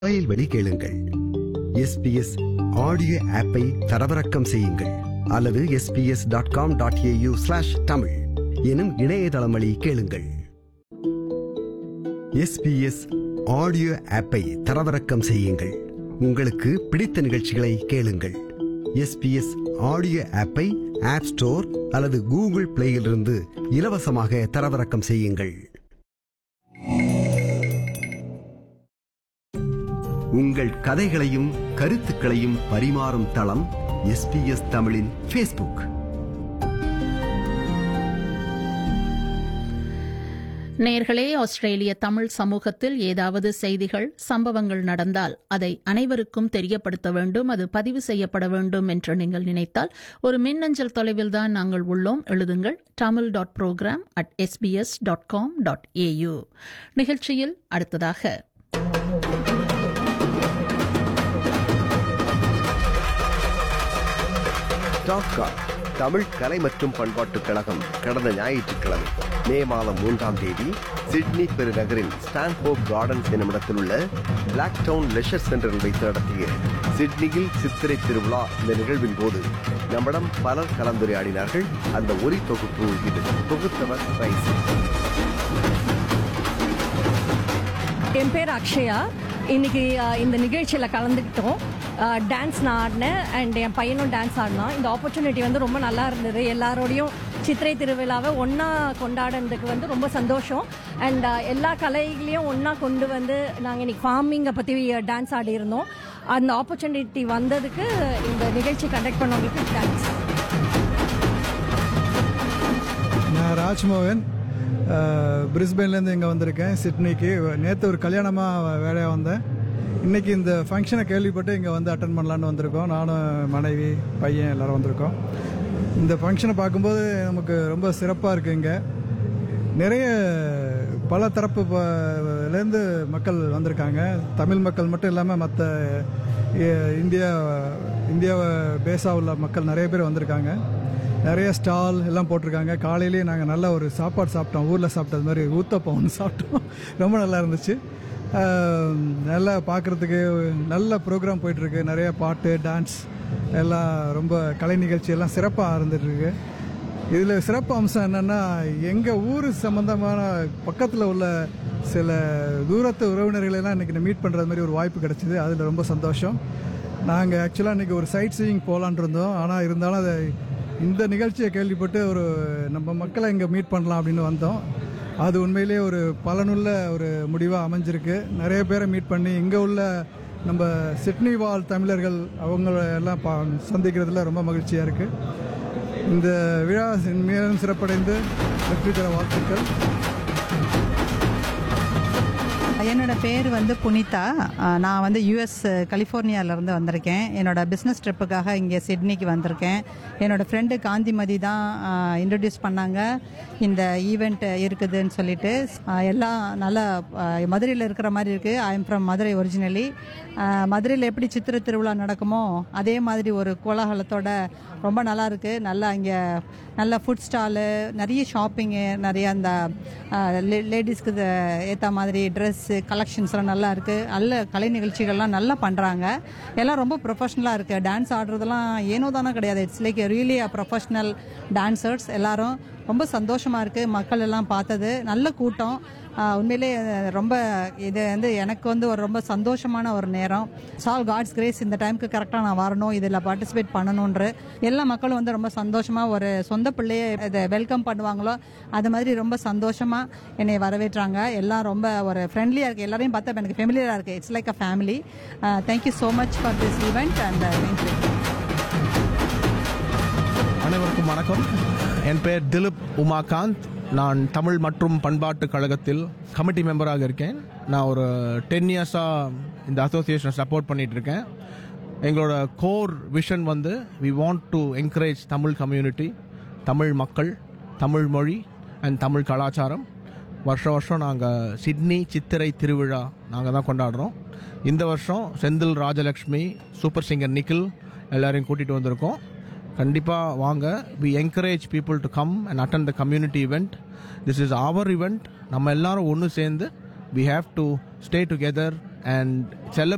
mobile வழி கேளுங்கள் SBS audio ஆப்பை தரவிறக்கம் செய்யுங்கள் அல்லது SBS dot com dot AU slash Tamil எனும் இணையதளம் வழி கேளுங்கள் எஸ்பிஎஸ் ஆடியோ ஆப்பை தரவிறக்கம் செய்யுங்கள் உங்களுக்கு பிடித்த நிகழ்ச்சிகளை கேளுங்கள் எஸ்பிஎஸ் ஆடியோ ஆப்பை ஆப் ஸ்டோர் அல்லது கூகுள் பிளேயிலிருந்து இலவசமாக தரவிறக்கம் செய்யுங்கள் உங்கள் கதைகளையும் கருத்துக்களையும் பரிமாறும் தளம் எஸ்பிஎஸ் தமிழின் ஃபேஸ்புக் நேர்களே ஆஸ்திரேலிய தமிழ் சமூகத்தில் ஏதாவது செய்திகள் சம்பவங்கள் நடந்தால் அதை அனைவருக்கும் தெரியப்படுத்த வேண்டும் அது பதிவு செய்யப்பட வேண்டும் என்று நீங்கள் நினைத்தால் ஒரு மின்னஞ்சல் தொலைவில் தான் நாங்கள் உள்ளோம் எழுதுங்கள் Tamil dot program at SBS dot com dot AU நிகழ்ச்சியில் அடுத்ததாக டாக்கா தமிழ் கலை மற்றும் பண்பாட்டுக் கழகம் கடந்த ஞாயிற்றுக்கிழமை மே மாதம் மூன்றாம் தேதி சிட்னி பெருநகரின் ஸ்டான்ஹோப் கார்டன்ஸ் என்னுமிடத்தில் உள்ள பிளாக் டவுன் லெஷர் சென்டரில் வைத்து நடத்திய சிட்னியில் சித்திரை திருவிழா இந்த நிகழ்வின் போது நம்மிடம் பலர் கலந்துரையாடினார்கள் அந்த ஒலி தொகுப்பு இது தொகுத்தவர் ரைஸ் என் பேர் அக்ஷயா இன்னைக்கு அஹ், இந்த நிகழ்ச்சியில் கலந்துக்கிட்டோம் டான்ஸ் நான் ஆடினேன் அண்ட் என் பையனும் டான்ஸ் ஆடினான் இந்த ஆப்பர்ச்சுனிட்டி வந்து ரொம்ப நல்லா இருந்தது எல்லாரோடையும் சித்திரை திருவிழாவை ஒன்றா கொண்டாடுறதுக்கு வந்து ரொம்ப சந்தோஷம் அண்ட் எல்லா கலைகளையும் ஒன்றா கொண்டு வந்து நாங்கள் இன்னைக்கு ஃபார்மிங்கை பற்றி டான்ஸ் ஆடியிருந்தோம் அந்த ஆப்பர்ச்சுனிட்டி வந்ததுக்கு இந்த நிகழ்ச்சி கண்டக்ட் பண்ணவங்களுக்கு தேங்க்ஸ் நான் ராஜ்மோகன் அஹ், பிரிஸ்பேன்லேருந்து இங்கே வந்திருக்கேன் சிட்னிக்கு நேற்று ஒரு கல்யாணமாக வேலையாக வந்தேன் இன்னைக்கு இந்த ஃபங்க்ஷனை கேள்விப்பட்டு இங்கே வந்து அட்டன் பண்ணலான்னு வந்திருக்கோம் நானும் மனைவி பையன் எல்லாரும் வந்திருக்கோம் இந்த ஃபங்க்ஷனை பார்க்கும்போது நமக்கு ரொம்ப சிறப்பாக இருக்குது இங்கே நிறைய பல தரப்பு ப- லேருந்து மக்கள் வந்திருக்காங்க தமிழ் மக்கள் மட்டும் இல்லாமல் மற்ற இந்தியா இந்தியாவை பேஸாக உள்ள மக்கள் நிறைய பேர் வந்திருக்காங்க நிறைய ஸ்டால் எல்லாம் போட்டிருக்காங்க காலையிலேயே நாங்கள் நல்ல ஒரு சாப்பாடு சாப்பிட்டோம் ஊரில் சாப்பிட்டது மாதிரி ஊத்தப்பம் ஒன்று சாப்பிட்டோம் ரொம்ப நல்லா இருந்துச்சு ஆஹ், நல்லா பார்க்குறதுக்கு நல்ல ப்ரோக்ராம் போயிட்டுருக்கு நிறைய பாட்டு டான்ஸ் எல்லாம் ரொம்ப கலை நிகழ்ச்சி எல்லாம் சிறப்பாக இருந்துகிட்ருக்கு இதில் சிறப்பு அம்சம் என்னென்னா எங்கள் ஊர் சம்மந்தமான பக்கத்தில் உள்ள சில தூரத்து உறவினர்களை எல்லாம் இன்றைக்கி மீட் பண்ணுறது மாதிரி ஒரு வாய்ப்பு கிடச்சிது அதில் ரொம்ப சந்தோஷம் நாங்கள் ஆக்சுவலாக இன்றைக்கி ஒரு சைட் சீயிங் போகலான் இருந்தோம் ஆனால் இருந்தாலும் அதை இந்த நிகழ்ச்சியை கேள்விப்பட்டு ஒரு நம்ம மக்களை இங்கே மீட் பண்ணலாம் அப்படின்னு வந்தோம் அது உண்மையிலேயே ஒரு பலனுள்ள ஒரு முடிவாக அமைஞ்சிருக்கு நிறைய பேரை மீட் பண்ணி இங்கே உள்ள நம்ம சிட்னி வாழ் தமிழர்கள் அவங்கள எல்லாம் பா சந்திக்கிறதுல ரொம்ப மகிழ்ச்சியாக இருக்குது இந்த விழா மேலும் சிறப்படைந்து வெற்றி பெற வாழ்த்துக்கள் என்னோட பேர் வந்து புனிதா அஹ் நான் வந்து யூஎஸ் கலிஃபோர்னியாவிலேருந்து வந்திருக்கேன் என்னோட பிஸ்னஸ் ட்ரிப்புக்காக இங்கே சிட்னிக்கு வந்திருக்கேன் என்னோட ஃப்ரெண்டு காந்திமதி தான் இன்ட்ரடியூஸ் பண்ணாங்க இந்த ஈவெண்ட் இருக்குதுன்னு சொல்லிட்டு அஹ் எல்லாம் நல்லா அஹ் மதுரையில் இருக்கிற மாதிரி இருக்குது I am from Madurai originally மதுரையில் எப்படி சித்திரை திருவிழா நடக்குமோ அதே மாதிரி ஒரு கோலாகலத்தோட ரொம்ப நல்லா இருக்கு நல்லா இங்கே நல்ல ஃபுட் ஸ்டாலு நிறைய ஷாப்பிங்கு நிறைய அந்த லேடிஸ்க்கு ஏற்ற மாதிரி ட்ரெஸ்ஸு கலெக்ஷன்ஸ்லாம் நல்லா இருக்குது நல்ல கலை நிகழ்ச்சிகள்லாம் நல்லா பண்ணுறாங்க எல்லாம் ரொம்ப ப்ரொஃபஷ்னலாக இருக்குது டான்ஸ் ஆடுறதெல்லாம் ஏனோ தானே கிடையாது it's like really a professional dancers எல்லாரும் ரொம்ப சந்தோஷமாக இருக்குது மக்கள் எல்லாம் பார்த்தது நல்ல கூட்டம் ஆஹ் உண்மையிலே அஹ், ரொம்ப இது வந்து எனக்கு வந்து ஒரு ரொம்ப சந்தோஷமான ஒரு நேரம் சால் காட்ஸ் கிரேஸ் இந்த டைமுக்கு கரெக்டாக நான் வரணும் இதில் பார்ட்டிசிபேட் பண்ணணுன்ற எல்லா மக்களும் வந்து ரொம்ப சந்தோஷமாக ஒரு சொந்த பிள்ளையை இதை வெல்கம் பண்ணுவாங்களோ அது மாதிரி ரொம்ப சந்தோஷமாக என்னை வரவேற்றாங்க எல்லாம் ரொம்ப ஒரு ஃப்ரெண்ட்லியாக இருக்குது எல்லாரையும் பார்த்தா எனக்கு ஃபெமிலியராக இருக்குது it's like a family thank you so much for this event and thank you அனைவருக்கும் வணக்கம் என் பெயர் திலீப் உமாகாந்த் நான் தமிழ் மற்றும் பண்பாட்டு கழகத்தில் கமிட்டி மெம்பராக இருக்கேன் நான் ஒரு டென் இயர்ஸாக இந்த அசோசியேஷனை சப்போர்ட் பண்ணிட்டு இருக்கேன் எங்களோட கோர் விஷன் வந்து we want to encourage Tamil community Tamil மக்கள் தமிழ் மொழி அண்ட் தமிழ் கலாச்சாரம் வருஷ வருஷம் நாங்கள் சிட்னி சித்திரை திருவிழா நாங்கள் தான் கொண்டாடுறோம் இந்த வருஷம் செந்தில் ராஜலக்ஷ்மி சூப்பர் சிங்கர் நிக்கில் எல்லாரையும் கூட்டிகிட்டு வந்திருக்கோம் கண்டிப்பாக வாங்க we encourage people to come and attend the community event this is our event நம்ம எல்லாரும் ஒன்று சேர்ந்து we have to stay together and celebrate